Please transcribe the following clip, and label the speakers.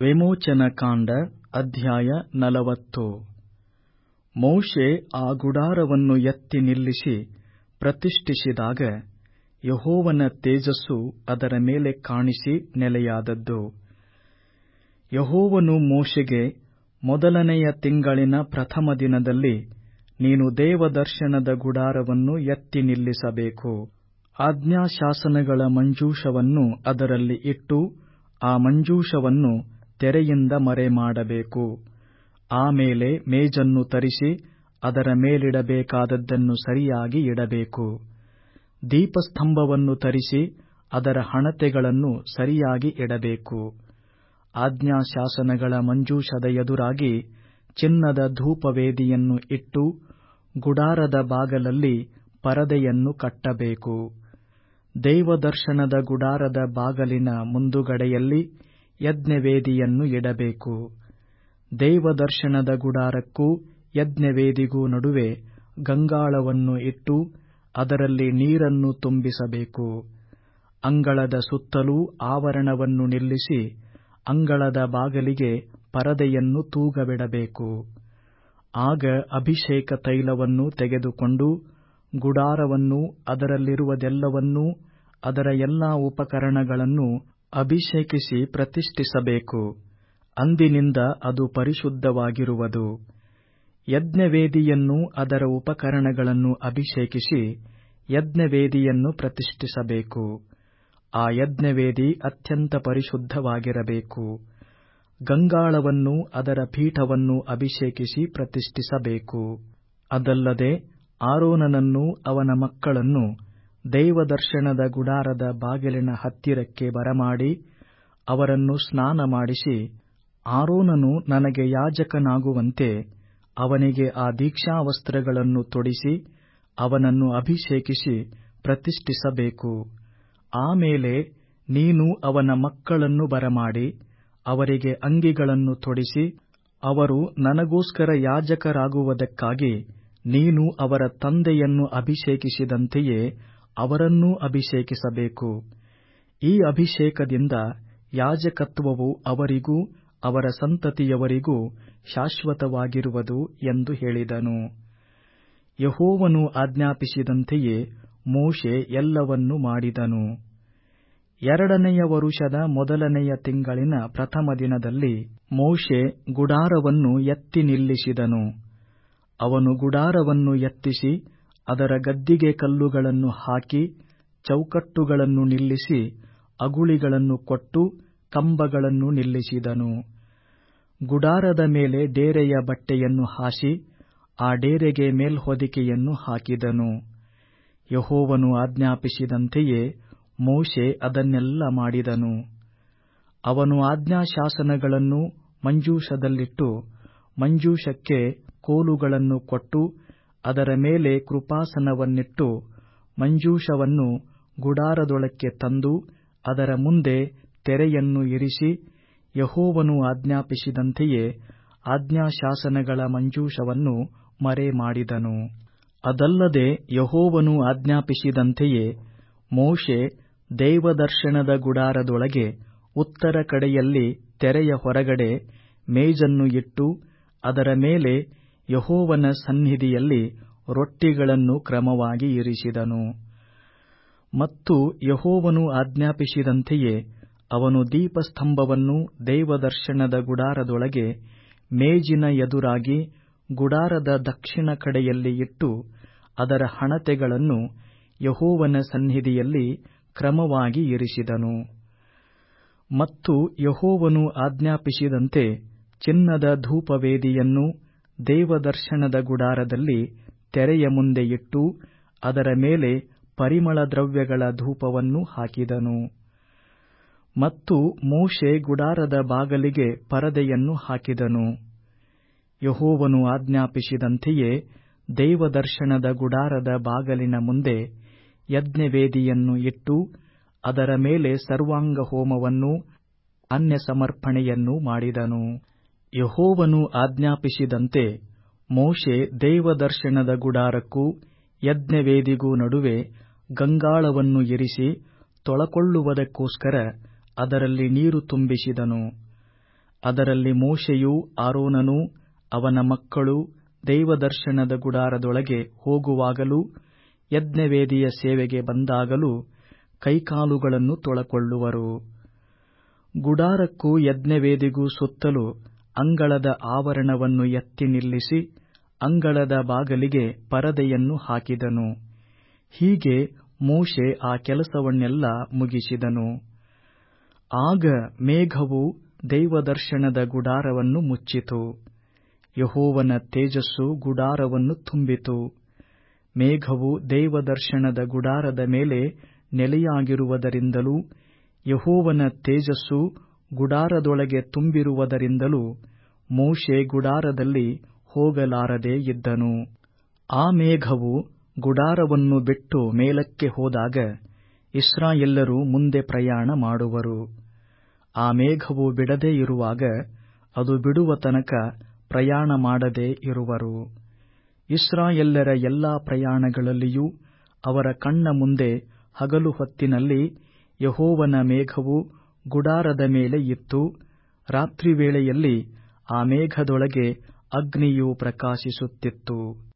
Speaker 1: ವಿಮೋಚನಕಾಂಡ ಅಧ್ಯಾಯ ನಲವತ್ತು ಮೋಶೆ ಆ ಗುಡಾರವನ್ನು ಎತ್ತಿ ನಿಲ್ಲಿಸಿ ಪ್ರತಿಷ್ಠಿಸಿದಾಗ ಯೆಹೋವನ ತೇಜಸ್ಸು ಅದರ ಮೇಲೆ ಕಾಣಿಸಿ ನೆಲೆಯಾದದ್ದು ಯೆಹೋವನು ಮೋಶೆಗೆ ಮೊದಲನೆಯ ತಿಂಗಳಿನ ಪ್ರಥಮ ದಿನದಲ್ಲಿ ನೀನು ದೇವದರ್ಶನದ ಗುಡಾರವನ್ನು ಎತ್ತಿ ನಿಲ್ಲಿಸಬೇಕು ಆಜ್ಞಾಶಾಸನಗಳ ಮಂಜೂಷವನ್ನು ಅದರಲ್ಲಿ ಇಟ್ಟು ಆ ಮಂಜೂಷವನ್ನು ತೆರೆಯಿಂದ ಮರೆಮಾಡಬೇಕು ಆಮೇಲೆ ಮೇಜನ್ನು ತರಿಸಿ ಅದರ ಮೇಲಿಡಬೇಕಾದದ್ದನ್ನು ಸರಿಯಾಗಿ ಇಡಬೇಕು ದೀಪಸ್ತಂಭವನ್ನು ತರಿಸಿ ಅದರ ಹಣತೆಗಳನ್ನು ಸರಿಯಾಗಿ ಇಡಬೇಕು ಆಜ್ಞಾಶಾಸನಗಳ ಮಂಜೂಷದ ಎದುರಾಗಿ ಚಿನ್ನದ ಧೂಪವೇದಿಯನ್ನು ಇಟ್ಟು ಗುಡಾರದ ಬಾಗಲಲ್ಲಿ ಪರದೆಯನ್ನು ಕಟ್ಟಬೇಕು ದೇವದರ್ಶನದ ಗುಡಾರದ ಬಾಗಲಿನ ಮುಂದುಗಡೆಯಲ್ಲಿ ಯಜ್ಞವೇದಿಯನ್ನು ಇಡಬೇಕು ದೇವದರ್ಶನದ ಗುಡಾರಕ್ಕೂ ಯಜ್ಞವೇದಿಗೂ ನಡುವೆ ಗಂಗಾಳವನ್ನು ಇಟ್ಟು ಅದರಲ್ಲಿ ನೀರನ್ನು ತುಂಬಿಸಬೇಕು ಅಂಗಳದ ಸುತ್ತಲೂ ಆವರಣವನ್ನು ನಿಲ್ಲಿಸಿ ಅಂಗಳದ ಬಾಗಲಿಗೆ ಪರದೆಯನ್ನು ತೂಗಬಿಡಬೇಕು ಆಗ ಅಭಿಷೇಕ ತೈಲವನ್ನು ತೆಗೆದುಕೊಂಡು ಗುಡಾರವನ್ನೂ ಅದರಲ್ಲಿರುವುದೆಲ್ಲವನ್ನೂ ಅದರ ಎಲ್ಲಾ ಉಪಕರಣಗಳನ್ನೂ ಅಭಿಷೇಕಿಸಿ ಪ್ರತಿಷ್ಠಿಸಬೇಕು ಅಂದಿನಿಂದ ಅದು ಪರಿಶುದ್ಧವಾಗಿರುವುದು ಯಜ್ಞವೇದಿಯನ್ನೂ ಅದರ ಉಪಕರಣಗಳನ್ನು ಅಭಿಷೇಕಿಸಿ ಯಜ್ಞವೇದಿಯನ್ನು ಪ್ರತಿಷ್ಠಿಸಬೇಕು ಆ ಯಜ್ಞವೇದಿ ಅತ್ಯಂತ ಪರಿಶುದ್ಧವಾಗಿರಬೇಕು ಗಂಗಾಳವನ್ನೂ ಅದರ ಪೀಠವನ್ನೂ ಅಭಿಷೇಕಿಸಿ ಪ್ರತಿಷ್ಠಿಸಬೇಕು ಅದಲ್ಲದೆ ಆರೋನನನ್ನೂ ಅವನ ಮಕ್ಕಳನ್ನು ದೇವದರ್ಶನದ ಗುಡಾರದ ಬಾಗಿಲಿನ ಹತ್ತಿರಕ್ಕೆ ಬರಮಾಡಿ ಅವರನ್ನು ಸ್ನಾನ ಮಾಡಿಸಿ ಆರೋನನು ನನಗೆ ಯಾಜಕನಾಗುವಂತೆ ಅವನಿಗೆ ಆ ದೀಕ್ಷಾವಸ್ತ್ರಗಳನ್ನು ತೊಡಿಸಿ ಅವನನ್ನು ಅಭಿಷೇಕಿಸಿ ಪ್ರತಿಷ್ಠಿಸಬೇಕು ಆಮೇಲೆ ನೀನು ಅವನ ಮಕ್ಕಳನ್ನು ಬರಮಾಡಿ ಅವರಿಗೆ ಅಂಗಿಗಳನ್ನು ತೊಡಿಸಿ ಅವರು ನನಗೋಸ್ಕರ ಯಾಜಕರಾಗುವುದಕ್ಕಾಗಿ ನೀನು ಅವರ ತಂದೆಯನ್ನು ಅಭಿಷೇಕಿಸಿದಂತೆಯೇ ಅವರನ್ನೂ ಅಭಿಷೇಕಿಸಬೇಕು ಈ ಅಭಿಷೇಕದಿಂದ ಯಾಜಕತ್ವವು ಅವರಿಗೂ ಅವರ ಸಂತತಿಯವರಿಗೂ ಶಾಶ್ವತವಾಗಿರುವುದು ಎಂದು ಹೇಳಿದನು ಯೆಹೋವನು ಆಜ್ಞಾಪಿಸಿದಂತೆಯೇ ಮೋಶೆ ಎಲ್ಲವನ್ನೂ ಮಾಡಿದನು ಎರಡನೆಯ ವರುಷದ ಮೊದಲನೆಯ ತಿಂಗಳಿನ ಪ್ರಥಮ ದಿನದಲ್ಲಿ ಮೋಶೆ ಗುಡಾರವನ್ನು ಎತ್ತಿ ನಿಲ್ಲಿಸಿದನು ಅವನು ಗುಡಾರವನ್ನು ಎತ್ತಿಸಿ ಅದರ ಗದ್ದಿಗೆ ಕಲ್ಲುಗಳನ್ನು ಹಾಕಿ ಚೌಕಟ್ಟುಗಳನ್ನು ನಿಲ್ಲಿಸಿ ಅಗುಳಿಗಳನ್ನು ಕೊಟ್ಟು ಕಂಬಗಳನ್ನು ನಿಲ್ಲಿಸಿದನು ಗುಡಾರದ ಮೇಲೆ ಡೇರೆಯ ಬಟ್ಟೆಯನ್ನು ಹಾಸಿ ಆ ಡೇರೆಗೆ ಮೇಲ್ಹೊದಿಕೆಯನ್ನು ಹಾಕಿದನು ಯೆಹೋವನು ಆಜ್ಞಾಪಿಸಿದಂತೆಯೇ ಮೋಶೆ ಅದನ್ನೆಲ್ಲ ಮಾಡಿದನು ಅವನು ಆಜ್ಞಾಶಾಸನಗಳನ್ನು ಮಂಜೂಷದಲ್ಲಿಟ್ಟು ಮಂಜೂಷಕ್ಕೆ ಕೋಲುಗಳನ್ನು ಕೊಟ್ಟು ಅದರ ಮೇಲೆ ಕೃಪಾಸನವನ್ನಿಟ್ಟು ಮಂಜೂಷವನ್ನು ಗುಡಾರದೊಳಕ್ಕೆ ತಂದು ಅದರ ಮುಂದೆ ತೆರೆಯನ್ನು ಇರಿಸಿ ಯೆಹೋವನು ಆಜ್ಞಾಪಿಸಿದಂತೆಯೇ ಆಜ್ಞಾಶಾಸನಗಳ ಮಂಜೂಷವನ್ನು ಮರೆಮಾಡಿದನು ಅದಲ್ಲದೆ ಯೆಹೋವನು ಆಜ್ಞಾಪಿಸಿದಂತೆಯೇ ಮೋಶೆ ದೇವದರ್ಶನದ ಗುಡಾರದೊಳಗೆ ಉತ್ತರ ಕಡೆಯಲ್ಲಿ ತೆರೆಯ ಹೊರಗಡೆ ಮೇಜನ್ನು ಇಟ್ಟು ಅದರ ಮೇಲೆ ಯೆಹೋವನ ಸನ್ನಿಧಿಯಲ್ಲಿ ರೊಟ್ಟಿಗಳನ್ನು ಕ್ರಮವಾಗಿ ಇರಿಸಿದನು ಮತ್ತು ಯೆಹೋವನು ಆಜ್ಞಾಪಿಸಿದಂತೆಯೇ ಅವನು ದೀಪಸ್ತಂಭವನ್ನು ದೇವದರ್ಶನದ ಗುಡಾರದೊಳಗೆ ಮೇಜಿನ ಎದುರಾಗಿ ಗುಡಾರದ ದಕ್ಷಿಣ ಕಡೆಯಲ್ಲಿ ಇಟ್ಟು ಅದರ ಹಣತೆಗಳನ್ನು ಯೆಹೋವನ ಸನ್ನಿಧಿಯಲ್ಲಿ ಕ್ರಮವಾಗಿ ಇರಿಸಿದನು ಮತ್ತು ಯೆಹೋವನು ಆಜ್ಞಾಪಿಸಿದಂತೆ ಚಿನ್ನದ ಧೂಪವೇದಿಯನ್ನು ದೇವದರ್ಶನದ ಗುಡಾರದಲ್ಲಿ ತೆರೆಯ ಮುಂದೆ ಇಟ್ಟು ಅದರ ಮೇಲೆ ಪರಿಮಳ ದ್ರವ್ಯಗಳ ಧೂಪವನ್ನು ಹಾಕಿದನು ಮತ್ತು ಮೋಶೆ ಗುಡಾರದ ಬಾಗಲಿಗೆ ಪರದೆಯನ್ನು ಹಾಕಿದನು ಯೆಹೋವನು ಆಜ್ಞಾಪಿಸಿದಂತೆಯೇ ದೇವದರ್ಶನದ ಗುಡಾರದ ಬಾಗಲಿನ ಮುಂದೆ ಯಜ್ಞವೇದಿಯನ್ನು ಇಟ್ಟು ಅದರ ಮೇಲೆ ಸರ್ವಾಂಗ ಹೋಮವನ್ನೂ ಅನ್ಯ ಸಮರ್ಪಣೆಯನ್ನೂ ಮಾಡಿದನು ಯೆಹೋವನು ಆಜ್ಞಾಪಿಸಿದಂತೆ ಮೋಶೆ ದೇವದರ್ಶನದ ಗುಡಾರಕ್ಕೂ ಯಜ್ಞವೇದಿಗೂ ನಡುವೆ ಗಂಗಾಳವನ್ನು ಇರಿಸಿ ತೊಳಕೊಳ್ಳುವುದಕ್ಕೋಸ್ಕರ ಅದರಲ್ಲಿ ನೀರು ತುಂಬಿಸಿದನು ಅದರಲ್ಲಿ ಮೋಶೆಯೂ ಆರೋನನೂ ಅವನ ಮಕ್ಕಳು ದೇವದರ್ಶನದ ಗುಡಾರದೊಳಗೆ ಹೋಗುವಾಗಲೂ ಯಜ್ಞವೇದಿಯ ಸೇವೆಗೆ ಬಂದಾಗಲೂ ಕೈಕಾಲುಗಳನ್ನು ತೊಳಕೊಳ್ಳುವರು ಗುಡಾರಕ್ಕೂ ಯಜ್ಞವೇದಿಗೂ ಸುತ್ತಲೂ ಅಂಗಳದ ಆವರಣವನ್ನು ಎತ್ತಿ ನಿಲ್ಲಿಸಿ ಅಂಗಳದ ಬಾಗಲಿಗೆ ಪರದೆಯನ್ನು ಹಾಕಿದನು ಹೀಗೆ ಮೋಶೆ ಆ ಕೆಲಸವನ್ನೆಲ್ಲ ಮುಗಿಸಿದನು ಆಗ ಮೇಘವು ದೇವದರ್ಶನದ ಗುಡಾರವನ್ನು ಮುಚ್ಚಿತು ಯಹೋವನ ತೇಜಸ್ಸು ಗುಡಾರವನ್ನು ತುಂಬಿತು ಮೇಘವು ದೇವದರ್ಶನದ ಗುಡಾರದ ಮೇಲೆ ನೆಲೆಯಾಗಿರುವುದರಿಂದಲೂ ಯಹೋವನ ತೇಜಸ್ಸು ಗುಡಾರದೊಳಗೆ ತುಂಬಿರುವುದರಿಂದಲೂ ಮೋಶೆ ಗುಡಾರದಲ್ಲಿ ಹೋಗಲಾರದೆ ಇದ್ದನು ಆ ಮೇಘವು ಗುಡಾರವನ್ನು ಬಿಟ್ಟು ಮೇಲಕ್ಕೆ ಹೋದಾಗ ಇಸ್ರಾಯೆಲ್ಲರು ಮುಂದೆ ಪ್ರಯಾಣ ಮಾಡುವರು ಆ ಮೇಘವು ಬಿಡದೇ ಇರುವಾಗ ಅದು ಬಿಡುವ ತನಕ ಪ್ರಯಾಣ ಮಾಡದೇ ಇರುವರು ಇಸ್ರಾಯೆಲ್ಲರ ಎಲ್ಲಾ ಪ್ರಯಾಣಗಳಲ್ಲಿಯೂ ಅವರ ಕಣ್ಣ ಮುಂದೆ ಹಗಲು ಹೊತ್ತಿನಲ್ಲಿ ಯಹೋವನ ಮೇಘವು ಗುಡಾರದ ಮೇಲೆ ಇತ್ತು ರಾತ್ರಿ ವೇಳೆಯಲ್ಲಿ ಆ ಮೇಘದೊಳಗೆ ಅಗ್ನಿಯು ಪ್ರಕಾಶಿಸುತ್ತಿತ್ತು